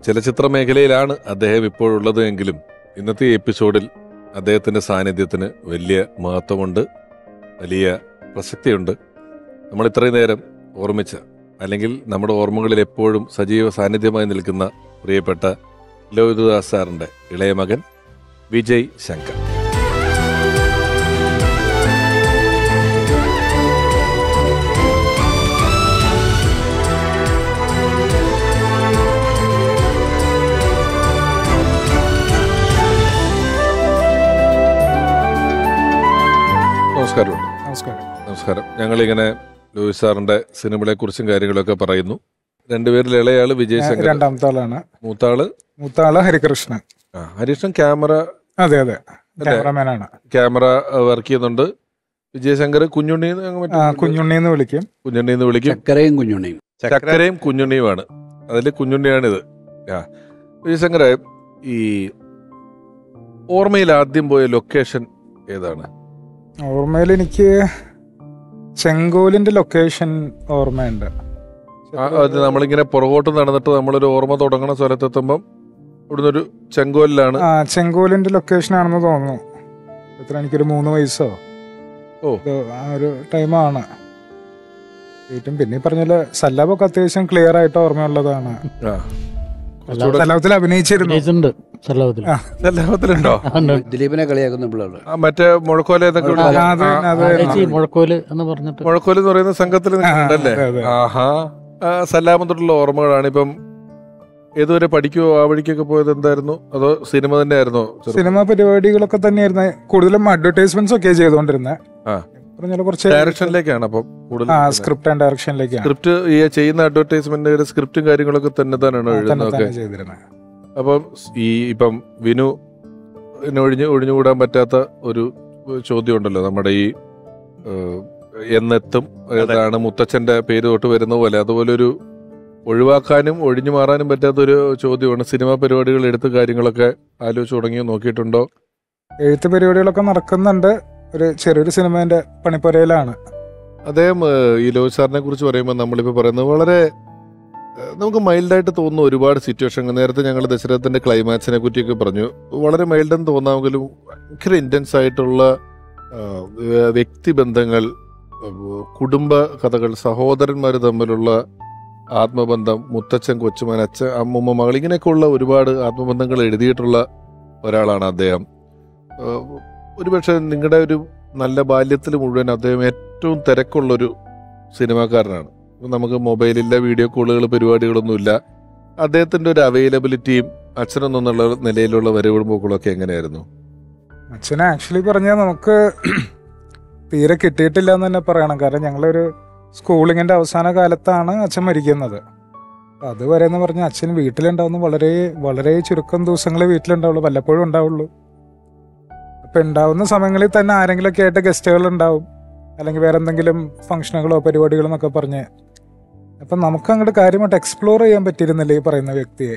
ചലച്ചിത്ര മേഖലയിലാണ് അദ്ദേഹം ഇപ്പോഴുള്ളത് എങ്കിലും ഇന്നത്തെ ഈ എപ്പിസോഡിൽ അദ്ദേഹത്തിന്റെ സാന്നിധ്യത്തിന് വലിയ മഹത്വമുണ്ട് വലിയ പ്രസക്തിയുണ്ട് നമ്മൾ ഇത്രയും നേരം ഓർമ്മിച്ച അല്ലെങ്കിൽ നമ്മുടെ ഓർമ്മകളിൽ എപ്പോഴും സജീവ സാന്നിധ്യമായി നിൽക്കുന്ന പ്രിയപ്പെട്ട ലോഹിതദാസ് സാറിന്റെ ഇളയ മകൻ വിജയ് ശങ്കർ നമസ്കാരമുണ്ട് നമസ്കാരം നമസ്കാരം ഞങ്ങളിങ്ങനെ ലൂയിസ് സാറിന്റെ സിനിമകളെ കുറിച്ചും കാര്യങ്ങളൊക്കെ പറയുന്നു രണ്ടുപേരിൽ ഇളയാള് വിജയ് ഞാൻ ശങ്കർ രണ്ടാമത്തെ ആളാണ് മൂത്താള് മൂത്ത ആള് ഹരികൃഷ്ണൻ ആ, ഹരീഷൻ ക്യാമറ അതെ അതെ ക്യാമറമാനാണ് ക്യാമറ വർക്ക് ചെയ്യുന്നുണ്ട് വിജയശങ്കർ കുഞ്ഞുണ്ണി ആ, കുഞ്ഞുണ്ണി എന്ന് വിളിക്കും കുഞ്ഞുണ്ണി എന്ന് വിളിക്കും ചക്കരയും കുഞ്ഞുണ്ണിയും ചക്കരയും കുഞ്ഞുണ്ണിയുമാണ് അതിൽ കുഞ്ഞുണ്ണിയാണിത് ആ വിജയശങ്കറെ ഈ ഓർമ്മയിൽ ആദ്യം പോയ ലൊക്കേഷൻ ഏതാണ് ഓർമ്മയിൽ എനിക്ക് ചെങ്കോലിന്റെ ലൊക്കേഷൻ ഓർമ്മയുണ്ട് ആ, അത് നമ്മളിങ്ങനെ പുറകോട്ട് നടന്നിട്ട് നമ്മളൊരു ഓർമ്മ തുടങ്ങണ സ്ഥലത്തെത്തുമ്പം ഇവിടുന്ന് ഒരു ചെങ്കോലിലാണ് ആ ചെങ്കോലിന്റെ ലൊക്കേഷൻ ആണെന്ന് തോന്നുന്നു എത്ര എനിക്കൊരു മൂന്ന് വയസ്സോ ഓ. ഇത് ആ ഒരു ടൈമാണ് ഏറ്റവും പിന്നെ ഈ പറഞ്ഞ പോലെ സല്ലാബൊക്കെ അത്യാവശ്യം ക്ലിയർ ആയിട്ട് ഓർമ്മയുള്ളതാണ് ആ. കുറച്ചുകൂടെ സല്ലാബത്തിൽ അഭിനയിച്ചിരുന്നു ഉണ്ട് സല്ലാപത്തിൽ ആ. എല്ലാത്തിലുണ്ടോ ദിലീപിനെ കളിയാക്കുന്ന പിള്ളേർ ആ, മറ്റേ മുഴക്കോല ഏതൊക്കെ ആ, അത് തന്നെ, അത് തന്നെ. മുഴക്കോല് എന്ന് പറഞ്ഞിട്ട് മുഴക്കോല് എന്ന് പറയുന്ന സംഘത്തിൽ നിൽക്കുന്നുണ്ടല്ലേ അതെ, അതെ. ആഹാ ആ, സല്ലാമം തൊട്ടുള്ള ഓർമ്മകളാണ് ഇപ്പം ഏതുവരെ പഠിക്കുവോ ആ വഴിക്കൊക്കെ പോയത് എന്തായിരുന്നു അതോ സിനിമ തന്നെ ആയിരുന്നോ സിനിമ പരിപാടികളൊക്കെ തന്നെയായിരുന്നു കൂടുതലും അഡ്വർടൈസ്മെന്റ്സ് ഒക്കെ ചെയ്തുകൊണ്ടിരുന്നത് ആ. പറഞ്ഞ കുറച്ച് ഡയറക്ഷനിലേക്കാണ് അപ്പം കൂടുതൽ ആ സ്ക്രിപ്റ്റ് ആൻഡ് ഡയറക്ഷനിലേക്കാണ് സ്ക്രിപ്റ്റ് ഈ ചെയ്യുന്ന അഡ്വർടൈസ്മെന്റ് സ്ക്രിപ്റ്റും കാര്യങ്ങളൊക്കെ തന്നെ തന്നെയാണ് തന്നെ എഴുതുന്നതൊക്കെ തന്നെ ചെയ്തിരുന്നത് അപ്പം ഈ ഇപ്പം വിനു ഒഴിഞ്ഞു ഒഴിഞ്ഞുകൂടാൻ പറ്റാത്ത ഒരു ചോദ്യം ഉണ്ടല്ലോ നമ്മുടെ ഈ ഏഹ്, എന്നെത്തും ഏതാണ് മുത്തച്ഛന്റെ പേര് തൊട്ട് വരുന്ന പോലെ അതുപോലെ ഒരു ഒഴിവാക്കാനും ഒഴിഞ്ഞു മാറാനും പറ്റാത്ത ഒരു ചോദ്യമാണ് സിനിമാ പരിപാടികൾ എടുത്ത കാര്യങ്ങളൊക്കെ ആലോചിച്ച് തുടങ്ങിയോ നോക്കിയിട്ടുണ്ടോ എഴുത്ത് പരിപാടികളൊക്കെ നടക്കുന്നുണ്ട് ഒരു ചെറിയൊരു സിനിമേന്റെ പണിപ്പുരയിലാണ് അദ്ദേഹം ഏഹ്, ഈ ലോഹിത് സാറിനെ കുറിച്ച് പറയുമ്പോൾ നമ്മളിപ്പോൾ പറയുന്നത് വളരെ ഏഹ്, നമുക്ക് മൈൽഡായിട്ട് തോന്നുന്ന ഒരുപാട് സിറ്റുവേഷൻ നേരത്തെ ഞങ്ങൾ ദശരഥത്തിന്റെ ക്ലൈമാക്സിനെ പറ്റിയൊക്കെ പറഞ്ഞു വളരെ മൈൽഡെന്ന് തോന്നാമെങ്കിലും ഭയങ്കര ഇന്റൻസ് ആയിട്ടുള്ള ആഹ്, വ്യ- വ്യക്തിബന്ധങ്ങൾ ഏഹ്, കുടുംബ കഥകൾ സഹോദരന്മാർ തമ്മിലുള്ള ആത്മബന്ധം മുത്തച്ഛൻ കൊച്ചുമൻ അച്ഛൻ അമ്മൂമ്മ മകൾ ഇങ്ങനെയൊക്കെയുള്ള ഒരുപാട് ആത്മബന്ധങ്ങൾ എഴുതിയിട്ടുള്ള ഒരാളാണ് അദ്ദേഹം ഏഹ്, ഒരുപക്ഷെ നിങ്ങളുടെ ഒരു നല്ല ബാല്യത്തിൽ മുഴുവൻ അദ്ദേഹം ഏറ്റവും തിരക്കുള്ളൊരു സിനിമാക്കാരനാണ് നമുക്ക് മൊബൈലില്ല വീഡിയോ കോളുകൾ പരിപാടികളൊന്നുമില്ല അദ്ദേഹത്തിന്റെ ഒരു അവൈലബിലിറ്റിയും അച്ഛനെന്നുള്ള നിലയിലുള്ള വരവും പോക്കുകളൊക്കെ എങ്ങനെയായിരുന്നു അച്ഛനെ ആക്ച്വലി പറഞ്ഞാൽ നമുക്ക് തീരെ കിട്ടിയിട്ടില്ല എന്ന് തന്നെ പറയണം കാരണം ഞങ്ങളൊരു സ്കൂളിങ്ങിന്റെ അവസാന കാലത്താണ് അച്ഛൻ മരിക്കുന്നത് അപ്പൊ അതുവരെ എന്ന് പറഞ്ഞാൽ അച്ഛൻ വീട്ടിലുണ്ടാവുന്ന വളരെ വളരെ ചുരുക്കം ദിവസങ്ങളെ വീട്ടിലുണ്ടാവുള്ളൂ വല്ലപ്പോഴും ഉണ്ടാവുള്ളൂ അപ്പൊ ഉണ്ടാവുന്ന സമയങ്ങളിൽ തന്നെ ആരെങ്കിലുമൊക്കെ ആയിട്ട് ഗസ്റ്റുകൾ ഉണ്ടാവും അല്ലെങ്കിൽ വേറെ എന്തെങ്കിലും ഫംഗ്ഷനുകളോ പരിപാടികളോ എന്നൊക്കെ പറഞ്ഞ് അപ്പൊ നമുക്ക് അങ്ങോട്ട് കാര്യമായിട്ട് എക്സ്പ്ലോർ ചെയ്യാൻ പറ്റിയിരുന്നില്ല ഈ പറയുന്ന വ്യക്തിയെ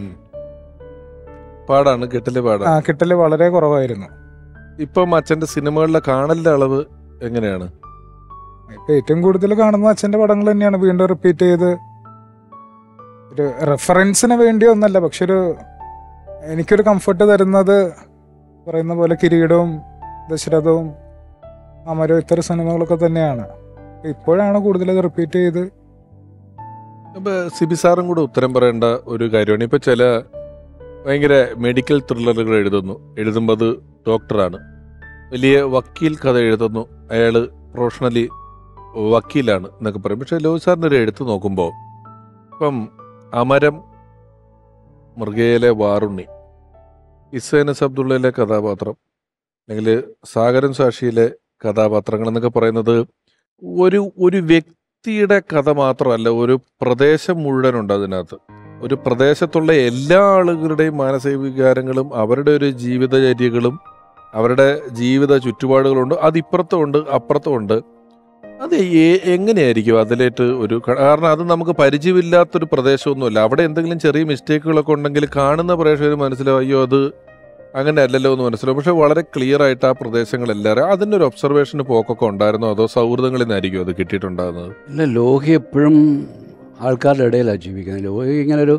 പാടാണ് കെട്ടില് ആ പാടാണ് കിട്ടല് വളരെ കുറവായിരുന്നു ഇപ്പം അച്ഛന്റെ സിനിമകളിലെ കാണലിന്റെ അളവ് എങ്ങനെയാണ് ഇപ്പൊ ഏറ്റവും കൂടുതൽ കാണുന്ന അച്ഛന്റെ പടങ്ങൾ തന്നെയാണ് വീണ്ടും റിപ്പീറ്റ് ചെയ്ത് ഒരു റെഫറൻസിന് വേണ്ടി ഒന്നല്ല പക്ഷെ ഒരു എനിക്കൊരു കംഫർട്ട് തരുന്നത് പറയുന്ന പോലെ കിരീടവും ദശരഥവും അമരവും ഇത്തരം സിനിമകളൊക്കെ തന്നെയാണ് ഇപ്പോഴാണ് കൂടുതൽ അത് റിപ്പീറ്റ് ചെയ്ത് ഇപ്പൊ സിബി സാറും കൂടെ ഉത്തരം പറയേണ്ട ഒരു കാര്യമാണ് ഇപ്പൊ ചില ഭയങ്കര മെഡിക്കൽ ത്രില്ലറുകൾ എഴുതുന്നു എഴുതുമ്പോൾ അത് ഡോക്ടറാണ് വലിയ വക്കീൽ കഥ എഴുതുന്നു അയാള് പ്രൊഫഷണലി വക്കീലാണ് എന്നൊക്കെ പറയും പക്ഷെ ലോഹി സാറിൻ്റെ ഒരു എഴുത്ത് നോക്കുമ്പോൾ ഇപ്പം അമരം മൃഗയിലെ വാറുണ്ണി ഇസൈനസ് അബ്ദുള്ളയിലെ കഥാപാത്രം അല്ലെങ്കിൽ സാഗരൻ സാക്ഷിയിലെ കഥാപാത്രങ്ങൾ എന്നൊക്കെ പറയുന്നത് ഒരു ഒരു വ്യക്തിയുടെ കഥ മാത്രമല്ല ഒരു പ്രദേശം മുഴുവനുണ്ട് അതിനകത്ത് ഒരു പ്രദേശത്തുള്ള എല്ലാ ആളുകളുടെയും മാനസിക വികാരങ്ങളും അവരുടെ ഒരു ജീവിതചര്യകളും അവരുടെ ജീവിത ചുറ്റുപാടുകളുണ്ട് അത് ഇപ്പുറത്തും ഉണ്ട് അപ്പുറത്തും ഉണ്ട് അത് എ- എങ്ങനെയായിരിക്കും അതിലേറ്റ് ഒരു ക- കാരണം അത് നമുക്ക് പരിചയമില്ലാത്തൊരു പ്രദേശമൊന്നുമല്ല അവിടെ എന്തെങ്കിലും ചെറിയ മിസ്റ്റേക്കുകളൊക്കെ ഉണ്ടെങ്കിൽ കാണുന്ന പ്രേക്ഷകർ മനസ്സിലാവും അയ്യോ അത് അങ്ങനെ അല്ലല്ലോ എന്ന് മനസ്സിലാവും പക്ഷെ വളരെ ക്ലിയർ ആയിട്ട് ആ പ്രദേശങ്ങളെല്ലാവരും അതിൻ്റെ ഒരു ഒബ്സർവേഷന് പോക്കൊക്കെ ഉണ്ടായിരുന്നോ അതോ സൗഹൃദങ്ങളിൽ നിന്നായിരിക്കും അത് കിട്ടിയിട്ടുണ്ടാകുന്നത് ഇല്ല ലോഹി എപ്പോഴും ആൾക്കാരുടെ ഇടയിലാണ് ജീവിക്കുന്നത് ലോഹി ഇങ്ങനെ ഒരു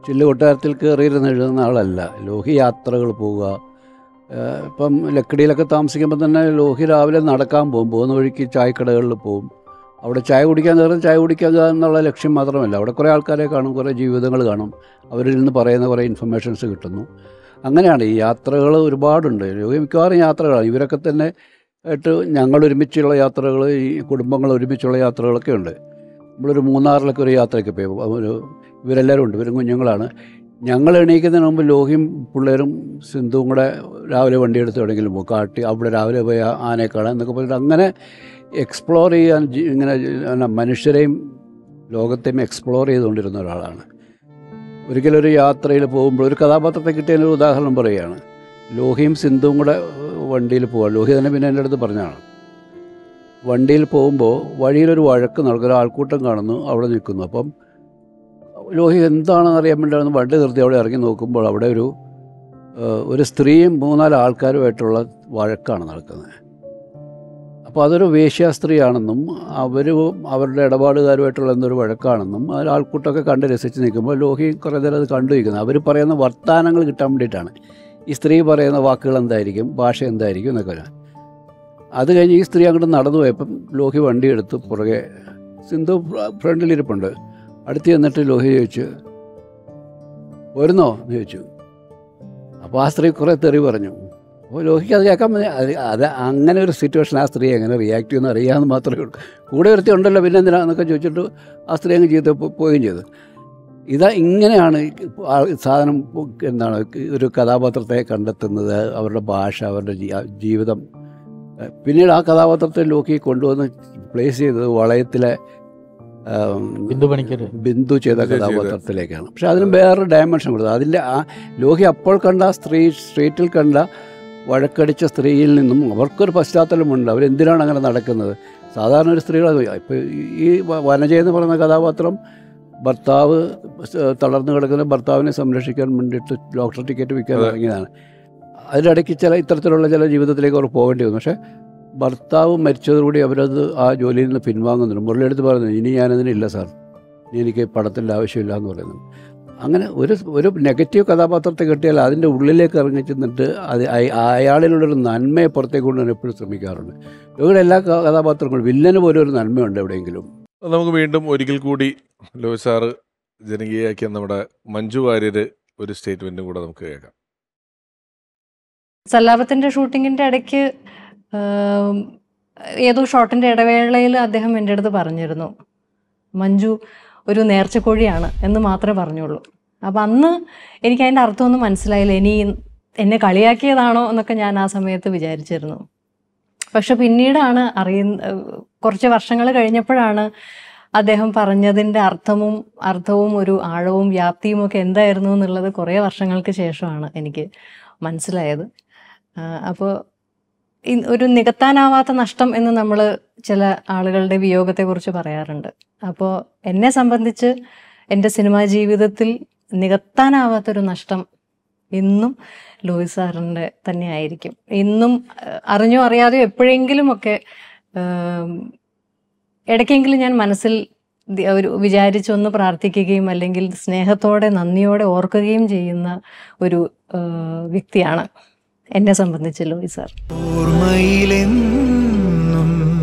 ചില്ല് കൊട്ടാരത്തിൽ കയറിയിരുന്ന് എഴുതുന്ന ആളല്ല ലോഹി യാത്രകൾ പോവുക ഏഹ് ഇപ്പം ലക്കിടിയിലൊക്കെ താമസിക്കുമ്പോൾ തന്നെ ലോഹി രാവിലെ നടക്കാൻ പോകും പോകുന്ന വഴിക്ക് ചായക്കടകളിൽ പോകും അവിടെ ചായ കുടിക്കാൻ കയറും ചായ കുടിക്കുക എന്നുള്ള ലക്ഷ്യം മാത്രമല്ല അവിടെ കുറേ ആൾക്കാരെ കാണും കുറേ ജീവിതങ്ങൾ കാണും അവരിൽ നിന്ന് പറയുന്ന കുറേ ഇൻഫർമേഷൻസ് കിട്ടുന്നു അങ്ങനെയാണ് ഈ യാത്രകൾ ഒരുപാടുണ്ട് ലോഹി മിക്കവാറും യാത്രകളാണ് ഇവരൊക്കെ തന്നെ ആയിട്ട് ഞങ്ങൾ ഒരുമിച്ചുള്ള യാത്രകൾ ഈ കുടുംബങ്ങൾ ഒരുമിച്ചുള്ള യാത്രകളൊക്കെ ഉണ്ട് നമ്മളൊരു മൂന്നാറിലൊക്കെ ഒരു യാത്രയൊക്കെ പോയി ഒരു ഇവരെല്ലാവരും ഉണ്ട് ഇവരും കുഞ്ഞുങ്ങളാണ് ഞങ്ങൾ എണീക്കുന്നതിന് മുമ്പ് ലോഹിയും പിള്ളേരും സിന്ധുവും കൂടെ രാവിലെ വണ്ടി എടുത്ത് എവിടെയെങ്കിലും പോകും കാട്ടി അവിടെ രാവിലെ പോയി ആ ആനയെ കാണാൻ എന്നൊക്കെ പറഞ്ഞിട്ട് അങ്ങനെ എക്സ്പ്ലോർ ചെയ്യാൻ ജി- ഇങ്ങനെ എന്നാ മനുഷ്യരെയും ലോകത്തെയും എക്സ്പ്ലോർ ചെയ്തുകൊണ്ടിരുന്ന ഒരാളാണ് ഒരിക്കലൊരു യാത്രയിൽ പോകുമ്പോൾ ഒരു കഥാപാത്രത്തെ കിട്ടിയതിനൊരു ഉദാഹരണം പറയുകയാണ് ലോഹിയും സിന്ധുവും കൂടെ വണ്ടിയിൽ പോവാം ലോഹി തന്നെ പിന്നെ എൻ്റെ അടുത്ത് പറഞ്ഞതാണ് വണ്ടിയിൽ പോകുമ്പോൾ വഴിയിലൊരു വഴക്ക് നടക്കും ഒരു ആൾക്കൂട്ടം കാണുന്നു അവിടെ നിൽക്കുന്നു അപ്പം ലോഹി എന്താണെന്ന് അറിയാൻ വേണ്ടി വണ്ടി നിർത്തി അവിടെ ഇറങ്ങി നോക്കുമ്പോൾ അവിടെ ഒരു ഏഹ്, ഒരു സ്ത്രീയും മൂന്നാല് ആൾക്കാരുമായിട്ടുള്ള വഴക്കാണ് നടക്കുന്നത് അപ്പോൾ അതൊരു വേശ്യാ സ്ത്രീയാണെന്നും അവർ അവരുടെ ഇടപാടുകാരുമായിട്ടുള്ള എന്തൊരു വഴക്കാണെന്നും ആ ആൾക്കൂട്ടമൊക്കെ കണ്ട് രസിച്ച് നിൽക്കുമ്പോൾ ലോഹി കുറേ നേരം അത് കണ്ടു നിൽക്കുന്നത് അവർ പറയുന്ന വർത്തമാനങ്ങൾ കിട്ടാൻ വേണ്ടിയിട്ടാണ് ഈ സ്ത്രീ പറയുന്ന വാക്കുകൾ എന്തായിരിക്കും ഭാഷ എന്തായിരിക്കും എന്നൊക്കെ വരാം. അത് കഴിഞ്ഞ് ഈ സ്ത്രീ അങ്ങോട്ട് നടന്നു പോയപ്പം ലോഹി വണ്ടി എടുത്ത് പുറകെ സിന്ധു ഫ്രണ്ടിലിരിപ്പുണ്ട് അടുത്ത് ചെന്നിട്ട് ലോഹി ചോദിച്ചു വരുന്നോ എന്ന് ചോദിച്ചു അപ്പോൾ ആ സ്ത്രീ കുറേ തെറി പറഞ്ഞു അപ്പോൾ ലോഹിക്ക് അത് കേൾക്കാൻ മതി അത് അത് അങ്ങനെ ഒരു സിറ്റുവേഷൻ ആ സ്ത്രീ എങ്ങനെ റിയാക്ട് ചെയ്യുമെന്ന് അറിയാമെന്ന് മാത്രമേ ഉള്ളൂ കൂടെ ഒരുത്തി ഉണ്ടല്ലോ പിന്നെ എന്തിനാന്നൊക്കെ ചോദിച്ചിട്ട് ആ സ്ത്രീ അങ്ങ് ജീവിതത്തിൽ പോ- പോവുകയും ചെയ്തു ഇതാ ഇങ്ങനെയാണ് ഈ ആ- സാധനം എന്താണ് ഒരു കഥാപാത്രത്തെ കണ്ടെത്തുന്നത് അവരുടെ ഭാഷ അവരുടെ ജീ- ജീവിതം ഏഹ് പിന്നീട് ആ കഥാപാത്രത്തെ ലോക്കി കൊണ്ടുവന്ന് പ്ലേസ് ചെയ്തത് വളയത്തിലെ ആം, ബിന്ദു പണിക്കർ ബിന്ദു ചെയ്ത ബിന്ദു ചെയ്ത. കഥാപാത്രത്തിലേക്കാണ് പക്ഷെ അതിന് വേറൊരു ഡയമെൻഷൻ കൊടുത്തു അതിൻ്റെ ആ ലോഹി അപ്പോൾ കണ്ട ആ സ്ത്രീ സ്ട്രീറ്റിൽ കണ്ട വഴക്കടിച്ച സ്ത്രീയിൽ നിന്നും അവർക്കൊരു പശ്ചാത്തലമുണ്ട് അവരെന്തിനാണ് അങ്ങനെ നടക്കുന്നത് സാധാരണ ഒരു സ്ത്രീകൾ ഇപ്പോൾ ഈ വ- വനജ എന്ന് പറയുന്ന കഥാപാത്രം ഭർത്താവ് സ് തളർന്നു കിടക്കുന്ന ഭർത്താവിനെ സംരക്ഷിക്കാൻ വേണ്ടിയിട്ട് ഡോക്ടർ ടിക്കറ്റ് വിൽക്കാൻ അതെ. ഇറങ്ങിയതാണ് അതിനിടയ്ക്ക് ചില ഇത്തരത്തിലുള്ള ചില ജീവിതത്തിലേക്ക് അവർ പോകേണ്ടി വന്നു പക്ഷേ ഭർത്താവ് മരിച്ചതോടുകൂടി അവരത് ആ ജോലിയിൽ നിന്ന് പിൻവാങ്ങുന്നുണ്ട് മുരളിയെടുത്ത് പറഞ്ഞു ഇനി ഞാനതിനില്ല സാർ ഇനി എനിക്ക് പടത്തിൻ്റെ ആവശ്യമില്ല എന്ന് പറയുന്നു അങ്ങനെ ഒരു ഒരു നെഗറ്റീവ് കഥാപാത്രത്തെ കിട്ടിയാൽ അതിൻ്റെ ഉള്ളിലേക്ക് ഇറങ്ങി ചെന്നിട്ട് അത് അയ- അയാളിലുള്ളൊരു നന്മയെ പുറത്തേക്ക് കൊണ്ടുവരാൻ എപ്പോഴും ശ്രമിക്കാറുണ്ട് ഇവിടെ എല്ലാ ക- കഥാപാത്രങ്ങളും വില്ലന് പോലും ഒരു നന്മയുണ്ട് എവിടെയെങ്കിലും അത് നമുക്ക് വീണ്ടും ഒരിക്കൽ കൂടി ലോഹി സാറ് ജനകീയാക്കിയ നമ്മുടെ മഞ്ജു വാര്യർ ഒരു സ്റ്റേറ്റ്മെന്റും കൂടെ നമുക്ക് കേൾക്കാം സല്ലാപത്തിന്റെ ഷൂട്ടിങ്ങിന്റെ ഇടയ്ക്ക് ആം, ഏതോ ഷോട്ടിന്റെ ഇടവേളയിൽ അദ്ദേഹം എൻ്റെ അടുത്ത് പറഞ്ഞിരുന്നു മഞ്ജു ഒരു നേർച്ചക്കോഴിയാണ് എന്ന് മാത്രമേ പറഞ്ഞുള്ളൂ അപ്പം അന്ന് എനിക്ക് അതിൻ്റെ അർത്ഥമൊന്നും മനസ്സിലായില്ല ഇനി എന്നെ കളിയാക്കിയതാണോ എന്നൊക്കെ ഞാൻ ആ സമയത്ത് വിചാരിച്ചിരുന്നു പക്ഷെ പിന്നീടാണ് അറിയുന്ന കുറച്ച് വർഷങ്ങൾ കഴിഞ്ഞപ്പോഴാണ് അദ്ദേഹം പറഞ്ഞതിൻ്റെ അർത്ഥവും അർത്ഥവും ഒരു ആഴവും വ്യാപ്തിയും ഒക്കെ എന്തായിരുന്നു എന്നുള്ളത് കുറേ വർഷങ്ങൾക്ക് ശേഷമാണ് എനിക്ക് മനസ്സിലായത് അപ്പോൾ ഒരു നികത്താനാവാത്ത നഷ്ടം എന്ന് നമ്മൾ ചില ആളുകളുടെ വിയോഗത്തെക്കുറിച്ച് പറയാറുണ്ട് അപ്പോൾ എന്നെ സംബന്ധിച്ച് എൻ്റെ സിനിമാ ജീവിതത്തിൽ നികത്താനാവാത്തൊരു നഷ്ടം ഇന്നും ലോയി സാറിൻ്റെ തന്നെ ആയിരിക്കും ഇന്നും അഹ് അറിഞ്ഞോ അറിയാതെയോ എപ്പോഴെങ്കിലുമൊക്കെ ആം, ഇടയ്ക്കെങ്കിലും ഞാൻ മനസ്സിൽ ദി- ഒരു വിചാരിച്ചൊന്ന് പ്രാർത്ഥിക്കുകയും അല്ലെങ്കിൽ സ്നേഹത്തോടെ നന്ദിയോടെ ഓർക്കുകയും ചെയ്യുന്ന ഒരു ആ, വ്യക്തിയാണ് എന്നെ സംബന്ധിച്ച് ലോയി സാർ ഓർമ്മയിലെന്നും